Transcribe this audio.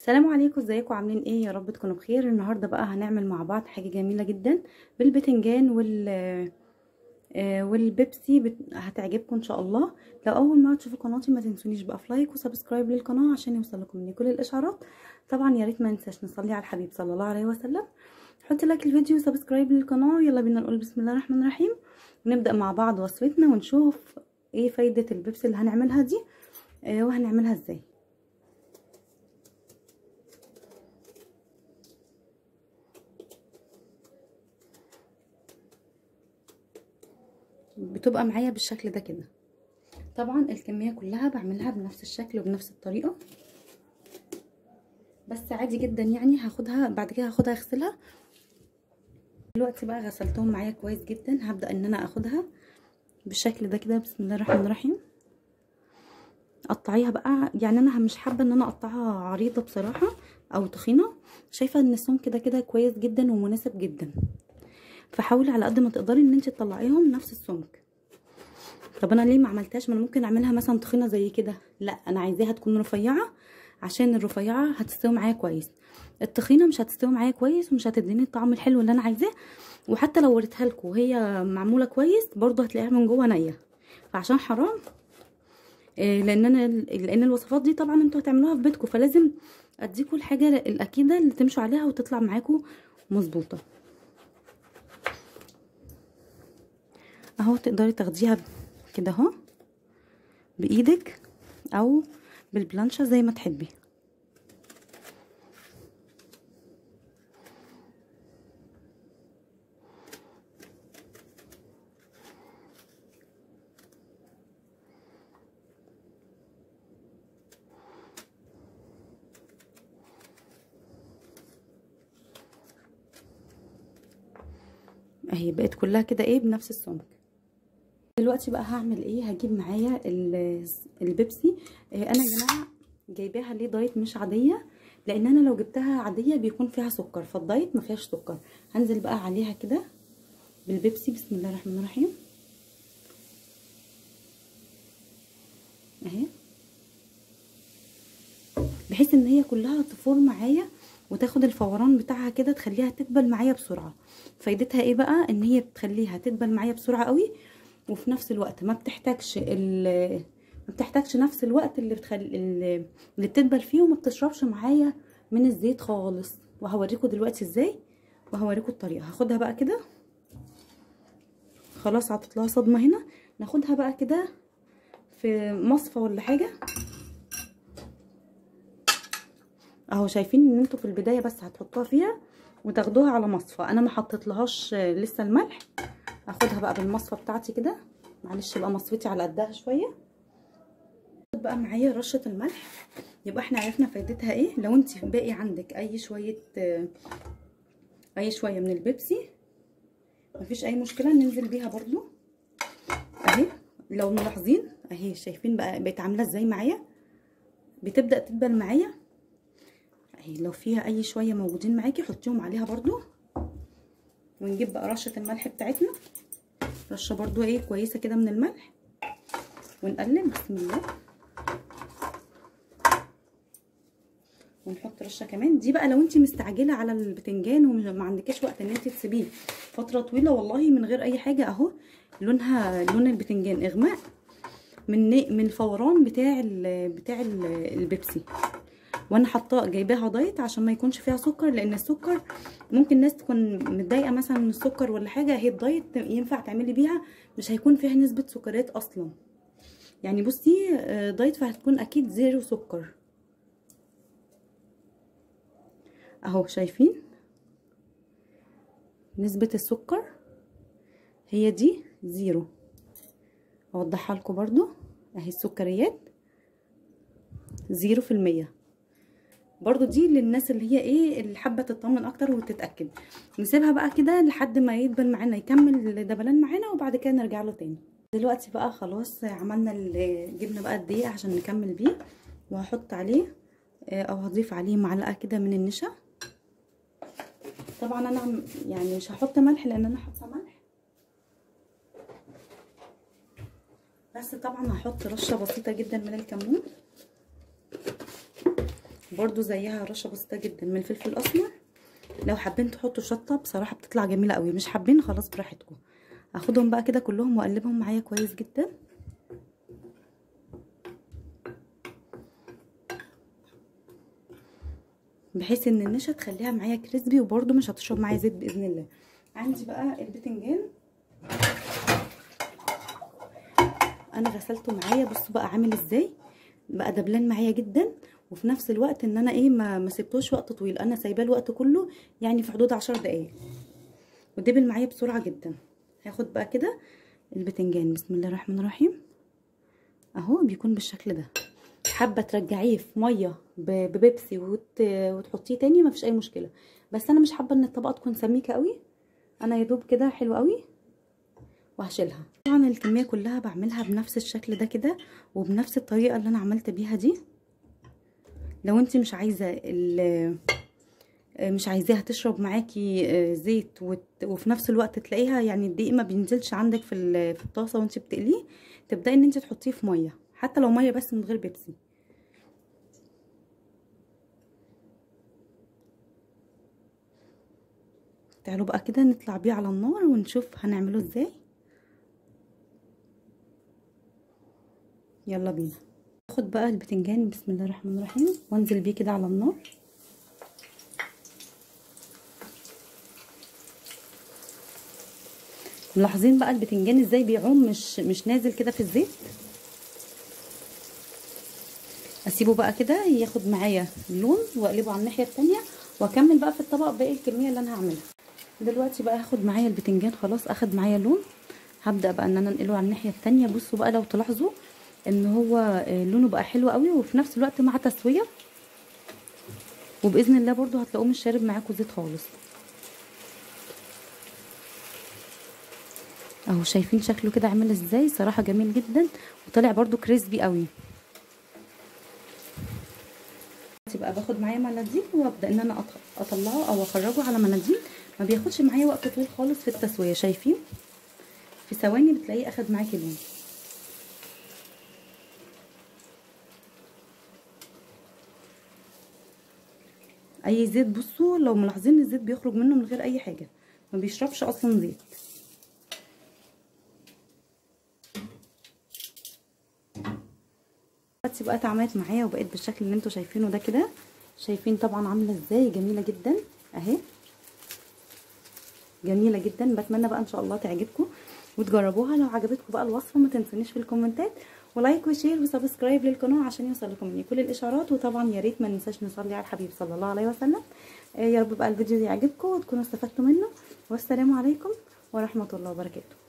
السلام عليكم ازيكم عاملين ايه يا رب تكونوا بخير النهارده بقى هنعمل مع بعض حاجه جميله جدا بالبتنجان وال آه والبيبسي بت... هتعجبكم ان شاء الله لو اول مره تشوفوا قناتي ما تنسونيش بقى في لايك وسبسكرايب للقناه عشان يوصلكم مني كل الاشعارات طبعا يا ريت ما ننساش نصلي على الحبيب صلى الله عليه وسلم حطي لايك الفيديو وسبسكرايب للقناه يلا بينا نقول بسم الله الرحمن الرحيم ونبدا مع بعض وصفتنا ونشوف ايه فايده البيبسي اللي هنعملها دي آه وهنعملها ازاي بتبقى معايا بالشكل ده كده طبعا الكميه كلها بعملها بنفس الشكل وبنفس الطريقه بس عادي جدا يعني هاخدها بعد كده هاخدها اغسلها دلوقتي بقى غسلتهم معايا كويس جدا هبدا ان انا اخدها بالشكل ده كده بسم الله الرحمن الرحيم قطعيها بقى يعني انا مش حابه ان انا اقطعها عريضه بصراحه او تخينه شايفه ان السمك كده كده كويس جدا ومناسب جدا فحاولي على قد ما تقدري ان انت تطلعيهم نفس السمك طب انا ليه ما عملتهاش ما انا ممكن اعملها مثلا تخينه زي كده لا انا عايزاها تكون رفيعه عشان الرفيعه هتستوي معايا كويس التخينه مش هتستوي معايا كويس ومش هتديني الطعم الحلو اللي انا عايزاه وحتى لو وريتها لكم وهي معموله كويس برضه هتلاقيها من جوه نيه فعشان حرام إيه لان انا لان الوصفات دي طبعا انتوا هتعملوها في بيتكم فلازم اديكم الحاجه الاكيده اللي تمشوا عليها وتطلع معاكم مظبوطه اهو تقدري تاخديها كده اهو بايدك او بالبلانشة زي ما تحبي اهي بقت كلها كده ايه بنفس السمك دلوقتي بقى هعمل ايه هجيب معايا البيبسي إيه انا يا جماعه جايباها ليه دايت مش عاديه لان انا لو جبتها عاديه بيكون فيها سكر فالدايت ما فيهاش سكر هنزل بقى عليها كده بالبيبسي بسم الله الرحمن الرحيم اهي بحيث ان هي كلها تفور معايا وتاخد الفوران بتاعها كده تخليها تدبل معايا بسرعه فايدتها ايه بقى ان هي بتخليها تدبل معايا بسرعه قوي وفي نفس الوقت ما بتحتاجش ما بتحتاجش نفس الوقت اللي بتخلي اللي بتدبل فيه وما بتشربش معايا من الزيت خالص وهوريكم دلوقتي ازاي وهوريكم الطريقه هاخدها بقى كده خلاص عطت لها صدمه هنا ناخدها بقى كده في مصفى ولا حاجه اهو شايفين ان انتوا في البدايه بس هتحطوها فيها وتاخدوها على مصفى انا ما حطيتلهاش لسه الملح اخدها بقى بالمصفى بتاعتي كده معلش بقى مصفتي على قدها شويه بقى معايا رشه الملح يبقى احنا عرفنا فايدتها ايه لو انت باقي عندك اي شويه اي شويه من البيبسي مفيش اي مشكله ننزل بيها برضو اهي لو ملاحظين اهي شايفين بقى بقت عامله ازاي معايا بتبدا تدبل معايا اهي لو فيها اي شويه موجودين معاكي حطيهم عليها برضو ونجيب بقى رشه الملح بتاعتنا رشه برضو ايه كويسه كده من الملح ونقلب بسم الله ونحط رشه كمان دي بقى لو انت مستعجله على البتنجان وما عندكش وقت ان انت تسيبيه فتره طويله والله من غير اي حاجه اهو لونها لون البتنجان اغماء من من الفوران بتاع ال بتاع ال البيبسي وانا حاطاه جايباها دايت عشان ما يكونش فيها سكر لان السكر ممكن ناس تكون متضايقه مثلا من السكر ولا حاجه هي الدايت ينفع تعملي بيها مش هيكون فيها نسبه سكريات اصلا يعني بصي دايت فهتكون اكيد زيرو سكر اهو شايفين نسبه السكر هي دي زيرو اوضحها لكم برضو اهي السكريات زيرو في المية برضو دي للناس اللي هي ايه اللي حابه تطمن اكتر وتتاكد نسيبها بقى كده لحد ما يدبل معانا يكمل الدبلان معانا وبعد كده نرجع له تاني دلوقتي بقى خلاص عملنا جبنا بقى الدقيق عشان نكمل بيه وهحط عليه او هضيف عليه معلقه كده من النشا طبعا انا يعني مش هحط ملح لان انا حاطه ملح بس طبعا هحط رشه بسيطه جدا من الكمون برضو زيها رشه بسيطه جدا من الفلفل الاسمر لو حابين تحطوا شطه بصراحه بتطلع جميله قوي مش حابين خلاص براحتكم اخدهم بقى كده كلهم واقلبهم معايا كويس جدا بحيث ان النشا تخليها معايا كريسبي وبرده مش هتشرب معايا زيت باذن الله عندي بقى البتنجان انا غسلته معايا بصوا بقى عامل ازاي بقى دبلان معايا جدا وفي نفس الوقت ان انا ايه ما ما سبتوش وقت طويل انا سايباه الوقت كله يعني في حدود عشر دقايق ودبل معايا بسرعه جدا هاخد بقى كده البتنجان بسم الله الرحمن الرحيم اهو بيكون بالشكل ده حابه ترجعيه في ميه ببيبسي وت... وتحطيه تاني مفيش اي مشكله بس انا مش حابه ان الطبقه تكون سميكه قوي انا يا دوب كده حلو قوي وهشيلها طبعا الكميه كلها بعملها بنفس الشكل ده كده وبنفس الطريقه اللي انا عملت بيها دي لو انت مش عايزه مش عايزاها تشرب معاكي زيت وفي نفس الوقت تلاقيها يعني الدقيق ما بينزلش عندك في في الطاسه وانت بتقليه تبداي ان انت تحطيه في ميه حتى لو ميه بس من غير بيبسي تعالوا بقى كده نطلع بيه على النار ونشوف هنعمله ازاي يلا بينا اخد بقى البتنجان بسم الله الرحمن الرحيم وانزل بيه كده على النار ملاحظين بقى البتنجان ازاي بيعوم مش مش نازل كده في الزيت اسيبه بقى كده ياخد معايا اللون واقلبه على الناحيه التانية واكمل بقى في الطبق باقي الكميه اللي انا هعملها دلوقتي بقى هاخد معايا البتنجان خلاص اخد معايا لون هبدا بقى ان انا انقله على الناحيه التانية بصوا بقى لو تلاحظوا ان هو لونه بقى حلو قوي وفي نفس الوقت مع تسويه وباذن الله برضو هتلاقوه مش شارب معاكم زيت خالص اهو شايفين شكله كده عامل ازاي صراحه جميل جدا وطلع برضو كريسبي قوي بقى باخد معايا مناديل وابدا ان انا اطلعه او اخرجه على مناديل ما بياخدش معايا وقت طويل خالص في التسويه شايفين في ثواني بتلاقيه اخد معاكي لون اي زيت بصوا لو ملاحظين الزيت بيخرج منه من غير اي حاجه ما بيشربش اصلا زيت دلوقتي بقى اتعملت معايا وبقيت بالشكل اللي انتوا شايفينه ده كده شايفين طبعا عامله ازاي جميله جدا اهي جميله جدا بتمنى بقى ان شاء الله تعجبكم وتجربوها لو عجبتكم بقى الوصفه ما تنسونيش في الكومنتات ولايك وشير وسبسكرايب للقناه عشان يوصلكم مني كل الاشعارات وطبعا يا ريت ما ننساش نصلي على الحبيب صلى الله عليه وسلم يا رب بقى الفيديو يعجبكم وتكونوا استفدتوا منه والسلام عليكم ورحمه الله وبركاته